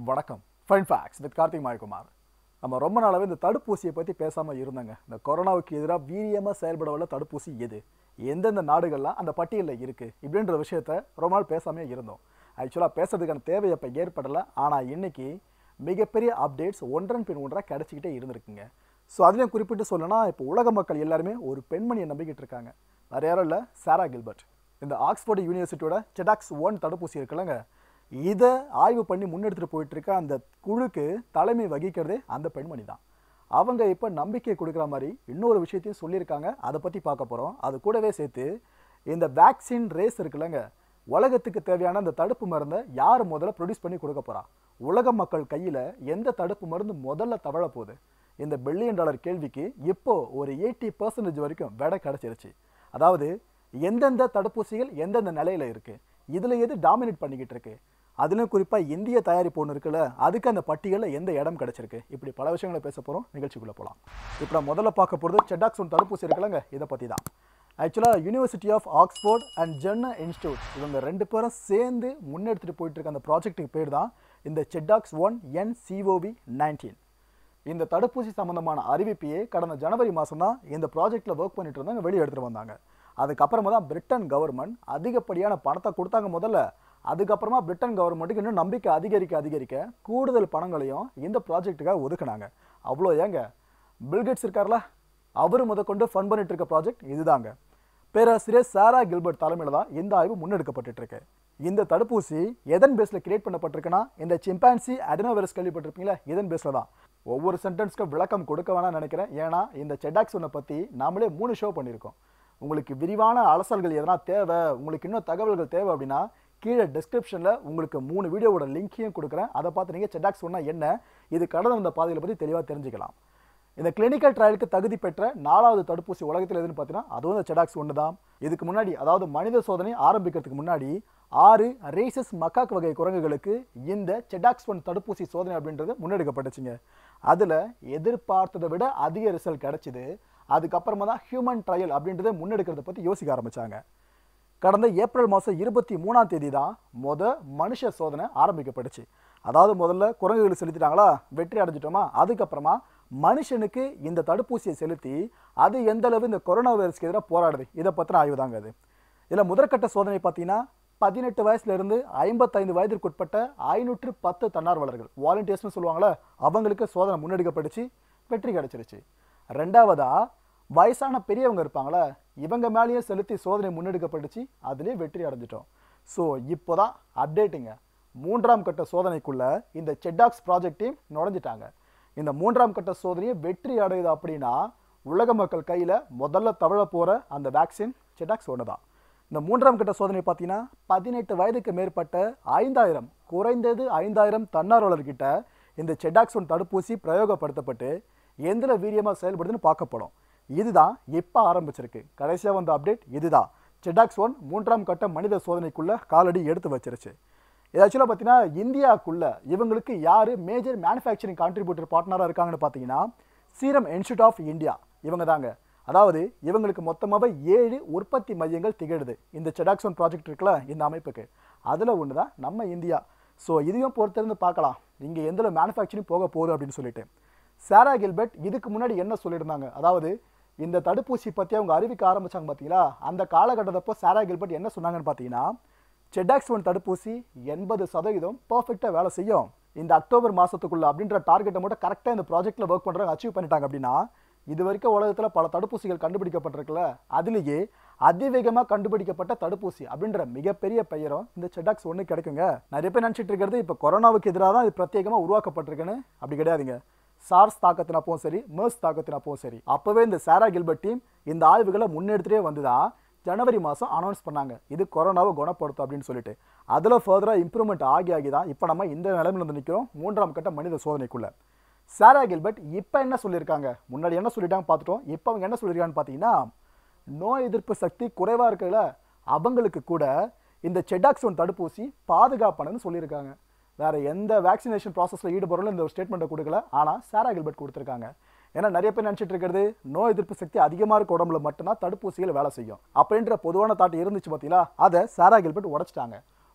வணக்கம் fine facts with Karthik Mayakumar நம்ம ரொம்ப நாளாவே இந்த தடுப்பூசியை பற்றி பேசாமல் இருந்தாங்க இந்த கொரோனாவுக்கு எதிராக வீரியமாக செயல்பட வல்ல தடுப்பூசி எது எந்தெந்த நாடுகள்லாம் அந்த பட்டியலில் இருக்குது இப்படின்ற விஷயத்த ரொம்ப நாள் பேசாமே இருந்தோம் ஆக்சுவலாக பேசுறதுக்கான தேவை அப்போ ஏற்படலை ஆனால் இன்னைக்கு மிகப்பெரிய அப்டேட்ஸ் ஒன்றன் பின் ஒன்றாக கிடச்சிக்கிட்டே இருந்திருக்குங்க ஸோ அதுலேயும் குறிப்பிட்டு சொல்லணும்னா இப்போ உலக மக்கள் எல்லாருமே ஒரு பெண்மணியை நம்பிக்கிட்டு இருக்காங்க வேற யாரும் இல்லை சாரா கில்பர்ட் இந்த ஆக்ஸ்போர்ட் யூனிவர்சிட்டியோட செடாக்ஸ் ஒன் தடுப்பூசி இருக்குல்லங்க இதை ஆய்வு பண்ணி முன்னெடுத்துட்டு போயிட்டு இருக்க அந்த குழுக்கு தலைமை வகிக்கிறதே அந்த பெண்மணி தான் அவங்க இப்போ நம்பிக்கை கொடுக்குற மாதிரி இன்னொரு விஷயத்தையும் சொல்லியிருக்காங்க அதை பற்றி பார்க்க போகிறோம் அது கூடவே சேர்த்து இந்த வேக்சின் ரேஸ் இருக்குல்லங்க உலகத்துக்கு தேவையான அந்த தடுப்பு மருந்தை யார் முதல்ல ப்ரொடியூஸ் பண்ணி கொடுக்க போறா உலக மக்கள் கையில் எந்த தடுப்பு மருந்து முதல்ல தவழ போகுது இந்த பில்லியன் டாலர் கேள்விக்கு இப்போ ஒரு எயிட்டி பர்சன்டேஜ் வரைக்கும் விடை கிடைச்சிருச்சு அதாவது எந்தெந்த தடுப்பூசிகள் எந்தெந்த நிலையில இருக்கு இதுல எது டாமினேட் பண்ணிக்கிட்டு இருக்கு அதுலயும் குறிப்பா இந்திய தயாரிப்பு ஒன்று இருக்குல்ல அதுக்கு அந்த பட்டியலில் எந்த இடம் கிடைச்சிருக்கு இப்படி பல விஷயங்களை பேச போறோம் நிகழ்ச்சிக்குள்ள போலாம் இப்போ நான் முதல்ல பார்க்க போறது செடாக்ஸோன் தடுப்பூசி இருக்குல்லங்க இதை பத்தி தான் ஆக்சுவலாக யூனிவர்சிட்டி ஆஃப் ஆக்ஸ்போர்ட் அண்ட் ஜெர்ன இன்ஸ்டியூட் இவங்க ரெண்டு பேரும் சேர்ந்து முன்னெடுத்துட்டு போயிட்டு இருக்க அந்த ப்ராஜெக்ட்டுக்கு பேர் தான் இந்த ChAdOx one N COV nineteen இந்த தடுப்பூசி சம்பந்தமான அறிவிப்பையே கடந்த ஜனவரி மாதம் தான் இந்த ப்ராஜெக்டில் ஒர்க் பண்ணிட்டு இருந்தாங்க வெளியே எடுத்துகிட்டு வந்தாங்க அதுக்கப்புறமா தான் பிரிட்டன் கவர்மெண்ட் அதிகப்படியான பணத்தை கொடுத்தாங்க முதல்ல அதுக்கப்புறமா பிரிட்டன் கவர்மெண்ட்டுக்கு இன்னும் நம்பிக்கை அதிகரிக்க அதிகரிக்க கூடுதல் பணங்களையும் இந்த ப்ராஜெக்ட்டுக்காக ஒதுக்குனாங்க அவ்வளோ ஏங்க பில்கேட்ஸ் இருக்கார்ல அவர் முதற்கொண்டு ஃபண்ட் பண்ணிட்டு இருக்க ப்ராஜெக்ட் இதுதாங்க பேராசிரியர் சாரா கில்பர்ட் தலைமையில் தான் இந்த ஆய்வு முன்னெடுக்கப்பட்டு இருக்கு இந்த தடுப்பூசி எதன் பேஸில் கிரியேட் பண்ணப்பட்டிருக்குன்னா இந்த சிம்பான்சி அடினோவைரஸ் கேள்விப்பட்டிருப்பீங்களா இதன் பேஸில் தான் ஒவ்வொரு சென்டென்ஸ்க்கு விளக்கம் கொடுக்க வேணாம்னு நினைக்கிறேன் ஏன்னா இந்த செடாக்ஸோனை பற்றி நாமளே மூணு ஷோ பண்ணியிருக்கோம் உங்களுக்கு விரிவான அலசல்கள் எதனா தேவை உங்களுக்கு இன்னும் தகவல்கள் தேவை அப்படின்னா கீழே டிஸ்கிரிப்ஷனில் உங்களுக்கு மூணு வீடியோவோட லிங்க்கையும் கொடுக்குறேன் அதை பார்த்து நீங்கள் செடாக்ஸ் சொன்னால் என்ன இது கடந்து வந்த பாதைகளை பற்றி தெளிவாக தெரிஞ்சுக்கலாம் இந்த கிளினிக்கல் ட்ரையலுக்கு தகுதி பெற்ற நாலாவது தடுப்பூசி உலகத்தில் எதுன்னு பார்த்தீங்கன்னா அதுவும் இந்த செடாக்ஸ் ஒன்று தான் இதுக்கு முன்னாடி அதாவது மனித சோதனை ஆரம்பிக்கிறதுக்கு முன்னாடி ஆறு ரேசஸ் மக்காக் வகை குரங்குகளுக்கு இந்த செடாக்ஸ் ஒன் தடுப்பூசி சோதனை அப்படின்றது முன்னெடுக்கப்பட்டுச்சுங்க அதில் எதிர்பார்த்ததை விட அதிக ரிசல்ட் கிடைச்சிது அதுக்கப்புறமா தான் ஹியூமன் ட்ரையல் அப்படின்றத முன்னெடுக்கிறத பற்றி யோசிக்க ஆரம்பிச்சாங்க கடந்த ஏப்ரல் மாதம் இருபத்தி மூணாம் தேதி தான் முத மனுஷ சோதனை ஆரம்பிக்கப்பட்டுச்சு அதாவது முதல்ல குரங்குகள் செலுத்திட்டாங்களா வெற்றி அடைஞ்சிட்டோமா அதுக்கப்புறமா மனுஷனுக்கு இந்த தடுப்பூசியை செலுத்தி அது எந்த அளவு இந்த கொரோனா வைரஸ்க்கு எதிராக போராடுது இதை பற்றின ஆய்வு தாங்க அது இதில் முதற்கட்ட சோதனை பார்த்தீங்கன்னா பதினெட்டு வயசுல இருந்து ஐம்பத்தைந்து வயதிற்கு உட்பட்ட ஐநூற்று பத்து தன்னார்வலர்கள் வாலண்டியர்ஸ்னு சொல்லுவாங்களே அவங்களுக்கு சோதனை முன்னெடுக்கப்பட்டுச்சு வெற்றி கிடைச்சிருச்சு ரெண்டாவதா வயசான பெரியவங்க இருப்பாங்களே இவங்க மேலேயும் செலுத்தி சோதனை முன்னெடுக்கப்பட்டுச்சு அதுலேயே வெற்றி அடைஞ்சிட்டோம் ஸோ இப்போதான் அப்டேட்டுங்க மூன்றாம் கட்ட சோதனைக்குள்ள இந்த செட்டாக்ஸ் ப்ராஜெக்ட் டீம் நுழைஞ்சிட்டாங்க இந்த மூன்றாம் கட்ட சோதனையை வெற்றி அடையுது அப்படின்னா உலக மக்கள் கையில் முதல்ல தவழ போகிற அந்த வேக்சின் செட்டாக்ஸ் ஒன்று தான் இந்த மூன்றாம் கட்ட சோதனை பார்த்தீங்கன்னா பதினெட்டு வயதுக்கு மேற்பட்ட ஐந்தாயிரம் குறைந்தது ஐந்தாயிரம் தன்னார்வலர்கிட்ட இந்த செடாக்ஸோன் தடுப்பூசி பிரயோகப்படுத்தப்பட்டு எந்திர வீரியமாக செயல்படுதுன்னு பார்க்கப்படும் இதுதான் இப்போ ஆரம்பிச்சிருக்கு கடைசியாக வந்த அப்டேட் இதுதான் செடாக்ஸ் ஒன் மூன்றாம் கட்ட மனித சோதனைக்குள்ள காலடி எடுத்து வச்சிருச்சு இது ஆக்சுவலாக பார்த்தீங்கன்னா இந்தியாவுக்குள்ள இவங்களுக்கு யார் மேஜர் மேனுஃபேக்சரிங் கான்ட்ரிபியூட்டர் பார்ட்னராக இருக்காங்கன்னு பார்த்தீங்கன்னா சீரம் இன்ஸ்டியூட் ஆஃப் இந்தியா இவங்க தாங்க அதாவது இவங்களுக்கு மொத்தமாக ஏழு உற்பத்தி மையங்கள் திகழுது இந்த செடாக்ஸோன் ப்ராஜெக்ட் இருக்குல்ல இந்த அமைப்புக்கு அதில் ஒன்று தான் நம்ம இந்தியா ஸோ இதையும் பொறுத்திருந்து பார்க்கலாம் இங்கே எந்த மேனுஃபேக்சரிங் போக போகுது அப்படின்னு சொல்லிட்டு சாரா கில்பர்ட் இதுக்கு முன்னாடி என்ன சொல்லியிருந்தாங்க அதாவது இந்த தடுப்பூசி பற்றி அவங்க அறிவிக்க ஆரம்பிச்சாங்க பார்த்தீங்களா அந்த காலகட்டத்தப்போ சாரா கில்பர்ட் என்ன சொன்னாங்கன்னு பார்த்தீங்கன்னா செடாக்ஸ் ஒன் தடுப்பூசி எண்பது சதவீதம் பர்ஃபெக்டாக வேலை செய்யும் இந்த அக்டோபர் மாதத்துக்குள்ள அப்படின்ற டார்கெட்டை மட்டும் கரெக்டாக இந்த ப்ராஜெக்ட்டில் ஒர்க் பண்ணுறாங்க அச்சீவ் பண்ணிட்டாங்க அப்படின்னா இது வரைக்கும் உலகத்தில் பல தடுப்பூசிகள் கண்டுபிடிக்கப்பட்டிருக்குல்ல அதுலேயே அதிவேகமாக கண்டுபிடிக்கப்பட்ட தடுப்பூசி அப்படின்ற மிகப்பெரிய பெயரும் இந்த செடாக்ஸ் ஒன்று கிடைக்குங்க நிறைய பேர் நினச்சிட்டு இருக்கிறது இப்போ கொரோனாவுக்கு எதிராக தான் இது பிரத்யேகமாக உருவாக்கப்பட்டிருக்குன்னு அப்படி கிடையாதுங்க சார்ஸ் தாக்கத்தினப்பவும் சரி மேர்ஸ் தாக்கத்தினப்பவும் சரி அப்போவே இந்த சாரா கில்பர்ட் டீம் இந்த ஆய்வுகளை முன்னெடுத்துட்டே வந்து தான் ஜனவரி மாதம் அனௌன்ஸ் பண்ணாங்க இது கொரோனாவை குணப்படுத்தும் அப்படின்னு சொல்லிட்டு அதில் ஃபர்தராக இம்ப்ரூவ்மெண்ட் ஆகி ஆகி தான் இப்போ நம்ம இந்த நிலைமையில வந்து நிற்கிறோம் மூன்றாம் கட்ட மனித சோதனைக்குள்ள சாரா கில்பர்ட் இப்போ என்ன சொல்லியிருக்காங்க முன்னாடி என்ன சொல்லிட்டாங்க பார்த்துட்டோம் இப்போ அவங்க என்ன சொல்லியிருக்காங்கன்னு பார்த்தீங்கன்னா நோய் எதிர்ப்பு சக்தி குறைவாக இருக்குல்ல அவங்களுக்கு கூட இந்த செடாக்ஸோன் தடுப்பூசி பாதுகாப்பானதுன்னு சொல்லியிருக்காங்க வேற எந்த வேக்சினேஷன் ப்ராசஸில் ஈடுபடுறோம் இந்த ஒரு ஸ்டேட்மெண்ட்டை கொடுக்கல ஆனால் சாரா கில்பர்ட் கொடுத்துருக்காங்க ஏன்னா நிறைய பேர் நினச்சிட்டு இருக்கிறது நோய் எதிர்ப்பு சக்தி அதிகமாக இருக்க உடம்புல மட்டும்தான் தடுப்பூசிகள் வேலை செய்யும் அப்படின்ற பொதுவான தாட்டு இருந்துச்சு பார்த்தீங்களா அதை சாரா கில்பர்ட் உடைச்சிட்டாங்க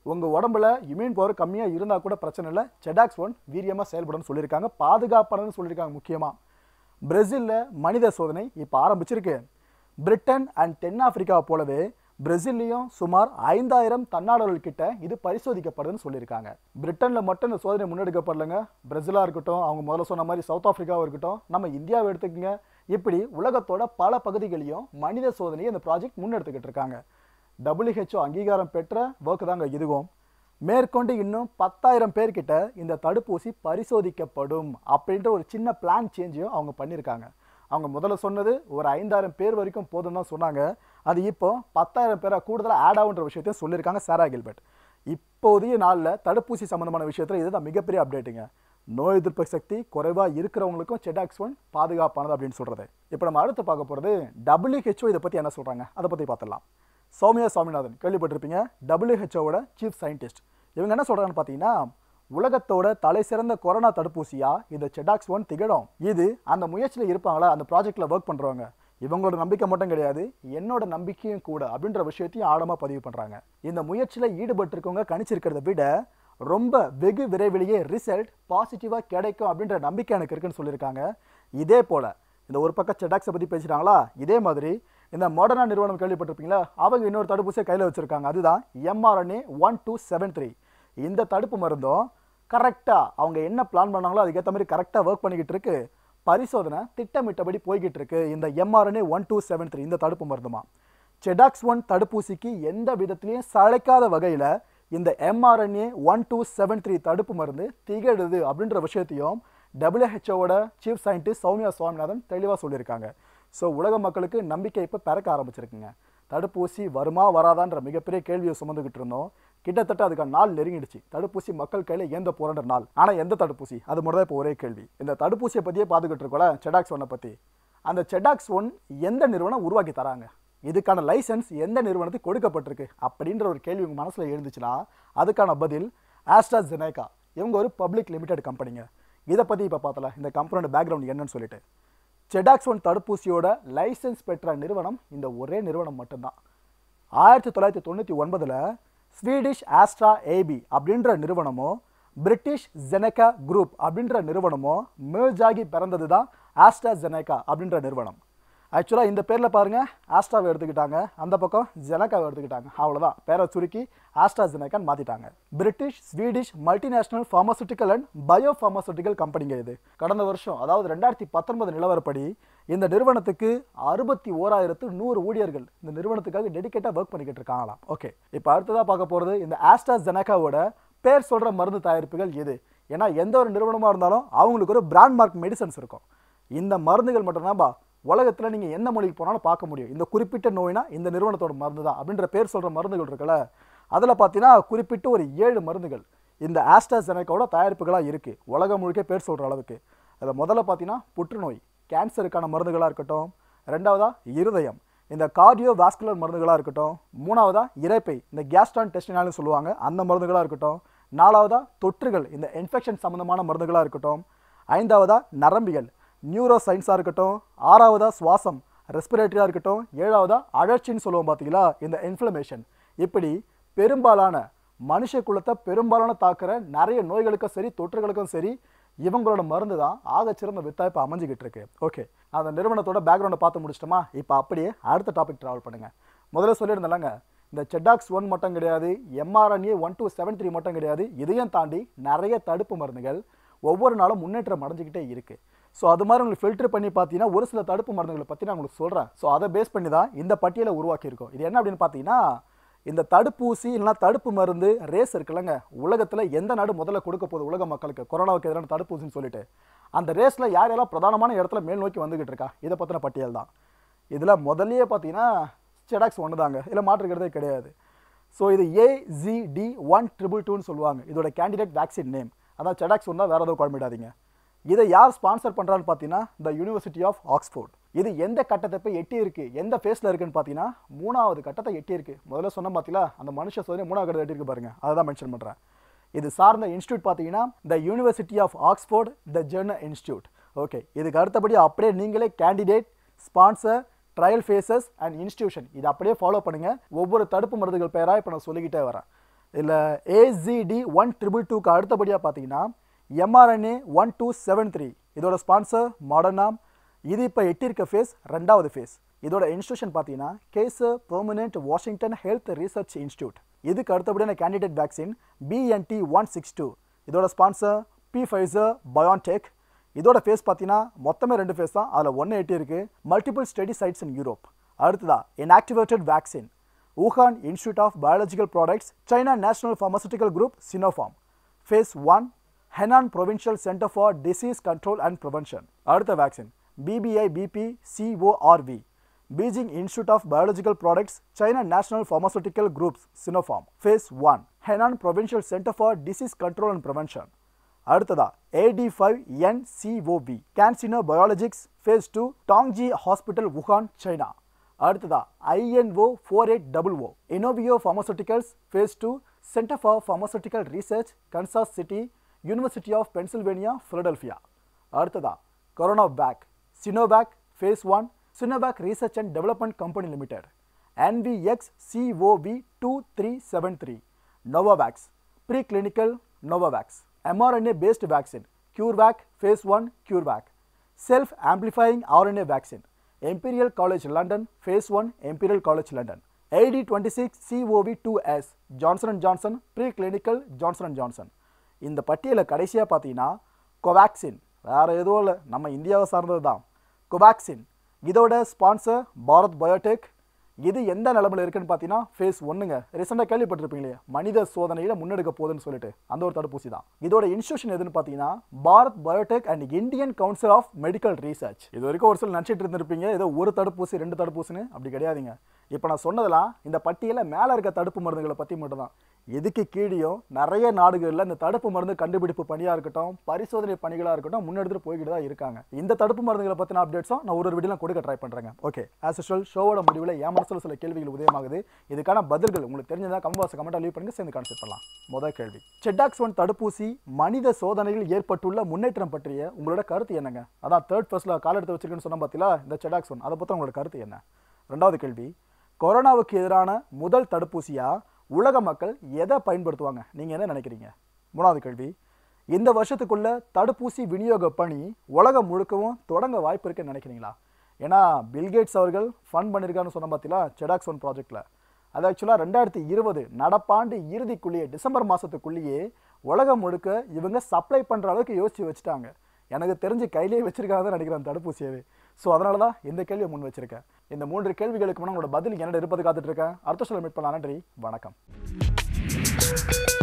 உங்கள் உடம்புல இம்யூன் பவர் கம்மியாக இருந்தால் கூட பிரச்சனை இல்லை செடாக்ஸ் ஒன் வீரியமாக செயல்படும்னு சொல்லியிருக்காங்க பாதுகாப்பானதுன்னு சொல்லியிருக்காங்க முக்கியமாக பிரேசிலில் மனித சோதனை இப்போ ஆரம்பிச்சிருக்கு பிரிட்டன் அண்ட் தென்னாப்பிரிக்காவை போலவே பிரேசில்லையும் சுமார் ஐந்தாயிரம் தன்னார்வலர்கள் கிட்ட இது பரிசோதிக்கப்படுதுன்னு சொல்லியிருக்காங்க பிரிட்டனில் மட்டும் இந்த சோதனை முன்னெடுக்கப்படலைங்க பிரேசிலாக இருக்கட்டும் அவங்க முதல்ல சொன்ன மாதிரி சவுத் ஆப்பிரிக்காவும் இருக்கட்டும் நம்ம இந்தியாவை எடுத்துக்கங்க இப்படி உலகத்தோட பல பகுதிகளையும் மனித சோதனையை இந்த ப்ராஜெக்ட் முன்னெடுத்துக்கிட்டு இருக்காங்க WHO அங்கீகாரம் பெற்ற ஒர்க் தாங்க இதுவும் மேற்கொண்டு இன்னும் பத்தாயிரம் பேர்கிட்ட இந்த தடுப்பூசி பரிசோதிக்கப்படும் அப்படின்ற ஒரு சின்ன பிளான் சேஞ்சையும் அவங்க பண்ணியிருக்காங்க அவங்க முதல்ல சொன்னது ஒரு ஐந்தாயிரம் பேர் வரைக்கும் போதும் தான் சொன்னாங்க அது இப்போ பத்தாயிரம் பேராக கூடுதலாக ஆட் ஆகுன்ற விஷயத்தையும் சொல்லியிருக்காங்க சாரா கில்பர்ட் இப்போதைய நாளில் தடுப்பூசி சம்மந்தமான விஷயத்தில் இதுதான் மிகப்பெரிய அப்டேட்டுங்க நோய் எதிர்ப்பு சக்தி குறைவாக இருக்கிறவங்களுக்கும் செடாக்ஸ் ஒன் பாதுகாப்பானது அப்படின்னு சொல்கிறது இப்போ நம்ம அடுத்து பார்க்க போகிறது WHO இதை பற்றி என்ன சொல்கிறாங்க அதை பற்றி பார்த்துடலாம் சௌமியா சாமிநாதன் கேள்விப்பட்டிருப்பீங்க டபிள்யூஹெச்ஓவோட சீஃப் சயின்டிஸ்ட் இவங்க என்ன சொல்கிறாங்கன்னு பார்த்தீங்கன்னா உலகத்தோட தலை சிறந்த கொரோனா தடுப்பூசியா இந்த செடாக்ஸ் ஒன் திகழும் இது அந்த முயற்சியில் இருப்பாங்களா அந்த ப்ராஜெக்டில் ஒர்க் பண்ணுறவங்க இவங்களோட நம்பிக்கை மட்டும் கிடையாது என்னோட நம்பிக்கையும் கூட அப்படின்ற விஷயத்தையும் ஆழமாக பதிவு பண்ணுறாங்க இந்த முயற்சியில் ஈடுபட்டிருக்கவங்க கணிச்சிருக்கிறத விட ரொம்ப வெகு விரைவிலேயே ரிசல்ட் பாசிட்டிவாக கிடைக்கும் அப்படின்ற நம்பிக்கை எனக்கு இருக்குன்னு சொல்லியிருக்காங்க இதே போல் இந்த ஒரு பக்கம் செடாக்ஸை பற்றி பேசிட்டாங்களா இதே மாதிரி இந்த மாடர்னா நிறுவனம் கேள்விப்பட்டிருப்பீங்களா அவங்க இன்னொரு தடுப்பூசியை கையில் வச்சுருக்காங்க அதுதான் mRNA one two seven three இந்த தடுப்பு மருந்தும் கரெக்டாக அவங்க என்ன பிளான் பண்ணாங்களோ அதுக்கேற்ற மாதிரி கரெக்டாக ஒர்க் பண்ணிக்கிட்டு இருக்கு பரிசோதனை திட்டமிட்டபடி போய்கிட்டு இருக்கு இந்த mRNA one two seven three இந்த தடுப்பு மருந்துமா செடாக்ஸ் ஒன் தடுப்பூசிக்கு எந்த விதத்திலையும் சளைக்காத வகையில் இந்த mRNA one two seven three தடுப்பு மருந்து திகழுது அப்படின்ற விஷயத்தையும் டபிள்யூஹெச்ஓவோட சீஃப் சயின்டிஸ்ட் சௌமியா சுவாமிநாதன் தெளிவாக சொல்லியிருக்காங்க ஸோ உலக மக்களுக்கு நம்பிக்கை இப்போ பிறக்க ஆரம்பிச்சிருக்குங்க தடுப்பூசி வருமா வராதான்ற மிகப்பெரிய கேள்வியை சுமந்துக்கிட்டு இருந்தோம் கிட்டத்தட்ட அதுக்கான நாள் நெருங்கிடுச்சு தடுப்பூசி மக்கள் கையில் ஏந்த போராடுற நாள் ஆனால் எந்த தடுப்பூசி அது மட்டும் தான் இப்போ ஒரே கேள்வி இந்த தடுப்பூசியை பற்றியே பார்த்துக்கிட்டு இருக்கோம்ல செடாக்ஸ் ஒன்னை பற்றி அந்த செடாக்ஸ் ஒன் எந்த நிறுவனம் உருவாக்கி தராங்க இதுக்கான லைசன்ஸ் எந்த நிறுவனத்துக்கு கொடுக்கப்பட்டிருக்கு அப்படின்ற ஒரு கேள்வி உங்கள் மனசில் எழுந்துச்சுன்னா அதுக்கான பதில் ஆஸ்ட்ரா ஜெனேகா இவங்க ஒரு பப்ளிக் லிமிடெட் கம்பெனிங்க இதை பற்றி இப்போ பார்த்தல இந்த கம்பெனியோட பேக்ரவுண்ட் என்னன்னு சொல்லிட்டு செடாக்ஸ் ஒன் தடுப்பூசியோட லைசன்ஸ் பெற்ற நிறுவனம் இந்த ஒரே நிறுவனம் மட்டும்தான் ஆயிரத்தி தொள்ளாயிரத்தி தொண்ணூற்றி ஒன்பதில் ஸ்வீடிஷ் ஆஸ்ட்ரா ஏபி அப்படின்ற நிறுவனமோ பிரிட்டிஷ் ஜெனகா குரூப் அப்படின்ற நிறுவனமோ merge ஆகி பிறந்தது தான் ஆஸ்ட்ரா ஜெனகா அப்படின்ற நிறுவனம் ஆக்சுவலாக இந்த பேரில் பாருங்கள் ஆஸ்ட்ராவை எடுத்துக்கிட்டாங்க அந்த பக்கம் ஜெனகாவை எடுத்துக்கிட்டாங்க அவ்வளோதான் பேரை சுருக்கி ஆஸ்ட்ரா ஜெனகான்னு மாற்றிட்டாங்க British Swedish multinational pharmaceutical and bio pharmaceutical கம்பெனிங்க இது கடந்த வருஷம் அதாவது ரெண்டாயிரத்தி பத்தொன்பது நிலவரப்படி இந்த நிறுவனத்துக்கு அறுபத்தி ஓராயிரத்து நூறு ஊழியர்கள் இந்த நிறுவனத்துக்காக டெடிக்கேட்டாக ஒர்க் பண்ணிக்கிட்டு இருக்காங்களாம் ஓகே இப்போ அடுத்ததாக பார்க்க போகிறது இந்த ஆஸ்ட்ரா ஜெனகாவோட பேர் சொல்கிற மருந்து தயாரிப்புகள் எது ஏன்னா எந்த ஒரு நிறுவனமாக இருந்தாலும் அவங்களுக்கு ஒரு பிராண்ட் மார்க் மெடிசன்ஸ் இருக்கும் இந்த மருந்துகள் மட்டும்தான்பா உலகத்தில் நீங்கள் எந்த மொழிக்கு போனாலும் பார்க்க முடியும் இந்த குறிப்பிட்ட நோய்னா இந்த நிறுவனத்தோட மருந்து தான் அப்படின்ற பேர் சொல்கிற மருந்துகள் இருக்குல்ல அதில் பார்த்தீங்கன்னா குறிப்பிட்ட ஒரு ஏழு மருந்துகள் இந்த ஆஸ்ட்ராசெனக்காவோட தயாரிப்புகளாக இருக்குது உலகம் முழுக்க பேர் சொல்கிற அளவுக்கு அதில் முதல்ல பார்த்தீங்கன்னா புற்றுநோய் கேன்சருக்கான மருந்துகளாக இருக்கட்டும் ரெண்டாவதா இருதயம் இந்த கார்டியோ வாஸ்குலர் மருந்துகளாக இருக்கட்டும் மூணாவதா இரைப்பை இந்த கேஸ்ட்ரான் டெஸ்டினாலும் சொல்லுவாங்க அந்த மருந்துகளாக இருக்கட்டும் நாலாவதா தொற்றுகள் இந்த இன்ஃபெக்ஷன் சம்மந்தமான மருந்துகளாக இருக்கட்டும் ஐந்தாவதா நரம்பியல் நியூரோ சயின்ஸாக இருக்கட்டும் ஆறாவதா சுவாசம் ரெஸ்பிரேட்டரியாக இருக்கட்டும் ஏழாவதா அழற்சின்னு சொல்லுவோம் பார்த்தீங்களா இந்த இன்ஃப்ளமேஷன் இப்படி பெரும்பாலான மனுஷ குலத்தை பெரும்பாலான தாக்குற நிறைய நோய்களுக்கும் சரி தொற்றுகளுக்கும் சரி இவங்களோட மருந்து தான் ஆகச்சிறந்த வித்தா இப்போ அமைஞ்சிக்கிட்டு இருக்கு ஓகே அந்த நிறுவனத்தோட பேக்ரவுண்டை பார்த்து முடிச்சிட்டோமா இப்போ அப்படியே அடுத்த டாபிக் ட்ராவல் பண்ணுங்க முதல்ல சொல்லியிருந்தேன்லங்க இந்த செட்டாக்ஸ் ஒன் மட்டும் கிடையாது mRNA one two seven three மட்டும் கிடையாது இதையும் தாண்டி நிறைய தடுப்பு மருந்துகள் ஒவ்வொரு நாளும் முன்னேற்றம் அடைஞ்சிக்கிட்டே இருக்கு ஸோ அது மாதிரி உங்களுக்கு ஃபில்டர் பண்ணி பார்த்தீங்கன்னா ஒரு சில தடுப்பு மருந்துகளை பற்றி நான் உங்களுக்கு சொல்கிறேன் ஸோ அதை பேஸ் பண்ணி தான் இந்த பட்டியலை உருவாக்கியிருக்கோம் இது என்ன அப்படின்னு பார்த்தீங்கன்னா இந்த தடுப்பூசி இல்லைனா தடுப்பு மருந்து ரேஸ் இருக்குல்லங்க உலகத்தில் எந்த நாடு முதல்ல கொடுக்க போகுது உலக மக்களுக்கு கொரோனாவுக்கு எதிரான தடுப்பூசின்னு சொல்லிட்டு அந்த ரேஸில் யார் யாரெல்லாம் பிரதானமான இடத்துல மேல் நோக்கி வந்துகிட்டு இருக்கா இதை பற்றின பட்டியல் தான் இதில் முதல்லயே பார்த்தீங்கன்னா செடாக்ஸ் ஒன்று தாங்க இதில் மாற்றுக்கிறதே கிடையாது ஸோ இது ஏஜிடி ஒன் ட்ரிபிள் டூன்னு சொல்லுவாங்க இதோட கேண்டிடேட் வேக்சின் நேம் அதான் செடாக்ஸ் ஒன்றா வேறு எதுவும் குழம்பிடாதீங்க இதை யார் ஸ்பான்சர் பண்ணுறான்னு பார்த்தீங்கன்னா த யூனிவர்சிட்டி ஆஃப் ஆக்ஸ்ஃபோர்ட் இது எந்த கட்டத்தை போய் எட்டி இருக்கு எந்த ஃபேஸில் இருக்குன்னு பார்த்தீங்கன்னா மூணாவது கட்டத்தை எட்டி இருக்கு முதல்ல சொன்ன பார்த்தீங்களா அந்த மனுஷ சோதனை மூணாவது கட்டத்தை எட்டி இருக்கு பாருங்க அதை தான் மென்ஷன் பண்ணுறேன் இது சார்ந்த இன்ஸ்டியூட் பார்த்தீங்கன்னா the university of Oxford the Jenner institute okay இதுக்கு அடுத்தபடி அப்படியே நீங்களே candidate sponsor trial phases and institution இது அப்படியே ஃபாலோ பண்ணுங்க ஒவ்வொரு தடுப்பு மருந்துகள் பேராக இப்போ நான் சொல்லிக்கிட்டே வரேன் இதில் ஏசிடி ஒன் ட்ரிபிள் டூக்கு அடுத்தபடியாக பார்த்தீங்கன்னா mRNA one two seven three இதோட ஸ்பான்சர் மாடர்னா இது இப்போ எட்டிருக்க ஃபேஸ் ரெண்டாவது ஃபேஸ் இதோட இன்ஸ்டியூஷன் பார்த்தீங்கன்னா Kaiser Permanente Washington health research institute இதுக்கு அடுத்தபடியான candidate vaccine BNT one six two இதோட ஸ்பான்சர் பி ஃபைசர் பயான்டெக் இதோட ஃபேஸ் பார்த்தீங்கன்னா மொத்தமே ரெண்டு ஃபேஸ் தான் அதில் ஒன்று எட்டி இருக்கு multiple study sites in Europe அடுத்ததா inactivated vaccine Wuhan institute of biological products China national pharmaceutical group Sinopharm phase one Henan provincial centre for disease control and prevention அடுத்த vaccine BBI BP CORV Beijing institute of biological products China national pharmaceutical groups Sinopharm phase one Henan provincial centre for disease control and prevention அடுத்ததா AD five NCOV CanSino biologics phase two Tongji hospital Wuhan China அடுத்ததா INO four eight double O Inovio pharmaceuticals phase two centre for pharmaceutical research Kansas City university of Pennsylvania Philadelphia அடுத்ததா CoronaVac Sinovac face one Sinovac research and development company limited NVX COV two three seven three Novavax pre clinical Novavax mRNA based vaccine CureVac phase 1 CureVac self amplifying RNA vaccine Imperial College London phase 1 Imperial College London AD26 COV2S Johnson Johnson preclinical Johnson Johnson இந்த பட்டியலை கடைசியாக பார்த்தீங்கன்னா கோவேக்சின் வேறு எதுவும் இல்லை நம்ம இந்தியாவை சார்ந்தது தான் கோவேக்சின் இதோட ஸ்பான்சர் பாரத் பயோடெக் இது எந்த நிலமையில இருக்குன்னு பார்த்தீங்கன்னா ஃபேஸ் ஒன்றுங்க ரீசெண்டாக கேள்விப்பட்டிருப்பீங்களே மனித சோதனையில் முன்னெடுக்க போகுதுன்னு சொல்லிட்டு அந்த ஒரு தடுப்பூசி தான் இதோட இன்ஸ்டியூஷன் எதுன்னு பார்த்தீங்கன்னா Bharat biotech and Indian council of medical research இது வரைக்கும் ஒரு சில நினச்சிட்டு இருந்திருப்பீங்க ஏதோ ஒரு தடுப்பூசி ரெண்டு தடுப்பூசின்னு அப்படி கிடையாதுங்க இப்போ நான் சொன்னதெல்லாம் இந்த பட்டியலில் மேலே இருக்க தடுப்பு மருந்துகளை பற்றி மட்டும்தான் இதுக்கு கீழேயும் நிறைய நாடுகளில் இந்த தடுப்பு மருந்து கண்டுபிடிப்பு பணியாக இருக்கட்டும் பரிசோதனை பணிகளாக இருக்கட்டும் முன்னெடுத்துட்டு போய்கிட்டு தான் இருக்காங்க இந்த தடுப்பு மருந்துகளை பற்றின அப்டேட்ஸும் நான் ஒரு ஒரு வீடியோ கொடுக்க ட்ரை பண்ணுறேங்க ஓகே ஆஸ் யூஷுவல் ஷோவோட முடிவில் என் மனசில் சில கேள்விகள் உதயமாகுது இதுக்கான பதில்கள் உங்களுக்கு தெரிஞ்சதா கமெண்ட் பாக்ஸ் கமெண்ட்டாக லீவ் பண்ணுங்க சேர்ந்து கான்செப்ட் பண்ணலாம் முதல் கேள்வி செட்டாக்ஸ் ஒன் தடுப்பூசி மனித சோதனையில் ஏற்பட்டுள்ள முன்னேற்றம் பற்றிய உங்களோட கருத்து என்னங்க அதான் தேர்ட் ஃபர்ஸ்ட்ல கால் எடுத்து வச்சிருக்கேன்னு சொன்னா பார்த்தீங்களா இந்த செடாக்ஸ் ஒன் அதை பற்றி உங்களோட கருத்து என்ன ரெண்டாவது கேள்வி கொரோனாவுக்கு எதிரான முதல் தடுப்பூசியா உலக மக்கள் எதை பயன்படுத்துவாங்க நீங்க என்ன நினைக்கிறீங்க மூணாவது கேள்வி இந்த வருஷத்துக்குள்ள தடுப்பூசி விநியோக பணி உலகம் முழுக்கவும் தொடங்க வாய்ப்பு இருக்குன்னு நினைக்கிறீங்களா ஏன்னா பில்கேட்ஸ் அவர்கள் ஃபண்ட் பண்ணியிருக்காருன்னு சொன்ன பார்த்தீங்களா செடாக்ஸ் ஒன் ப்ராஜெக்ட்ல அது ஆக்சுவலாக ரெண்டாயிரத்தி இருபது நடப்பாண்டு இறுதிக்குள்ளேயே டிசம்பர் மாதத்துக்குள்ளேயே உலகம் முழுக்க இவங்க சப்ளை பண்ணுற அளவுக்கு யோசிச்சு வச்சுட்டாங்க எனக்கு தெரிஞ்சு கையிலேயே வச்சிருக்காங்க தான் நினைக்கிறேன் தடுப்பூசியவே ஸோ அதனால தான் இந்த கேள்வியை முன் வச்சிருக்கேன் இந்த மூன்று கேள்விகளுக்கு முன்னாடி உங்களோட பதில் என்னோட இருப்பது காத்துட்டு இருக்கேன் அடுத்த சொல்ல மீட் பண்ணலாம் நன்றி வணக்கம்